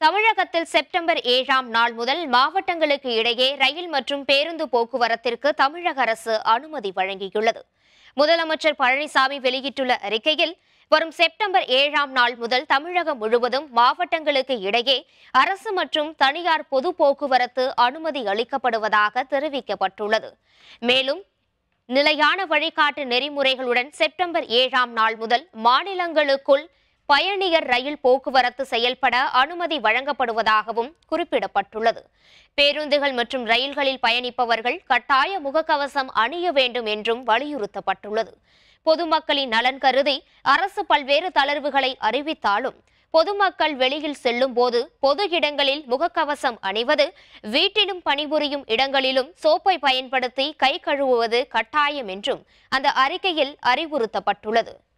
தமிழகத்தில் செப்டம்பர் ஏழாம் நாள் முதல் மாவட்டங்களுக்கு இடையே ரயில் மற்றும் பேருந்து போக்குவரத்திற்கு தமிழக அரசு அனுமதி வழங்கியுள்ளது முதலமைச்சர் பழனிசாமி வெளியிட்டுள்ள அறிக்கையில் வரும் செப்டம்பர் ஏழாம் நாள் முதல் தமிழகம் முழுவதும் மாவட்டங்களுக்கு இடையே அரசு மற்றும் தனியார் பொது போக்குவரத்து அனுமதி அளிக்கப்படுவதாக தெரிவிக்கப்பட்டுள்ளது மேலும் நிலையான வழிகாட்டு நெறிமுறைகளுடன் செப்டம்பர் ஏழாம் நாள் முதல் மாநிலங்களுக்குள் பயணியர் ரயில் போக்குவரத்து செயல்பட அனுமதி வழங்கப்படுவதாகவும் குறிப்பிடப்பட்டுள்ளது பேருந்துகள் மற்றும் ரயில்களில் பயணிப்பவர்கள் கட்டாய முகக்கவசம் அணிய வேண்டும் என்றும் வலியுறுத்தப்பட்டுள்ளது பொதுமக்களின் நலன் கருதி அரசு பல்வேறு தளர்வுகளை அறிவித்தாலும் பொதுமக்கள் வெளியில் செல்லும் போது பொது இடங்களில் முகக்கவசம் அணிவது வீட்டிலும் பணிபுரியும் இடங்களிலும் சோப்பை பயன்படுத்தி கை கழுவுவது கட்டாயம் என்றும் அந்த அறிக்கையில் அறிவுறுத்தப்பட்டுள்ளது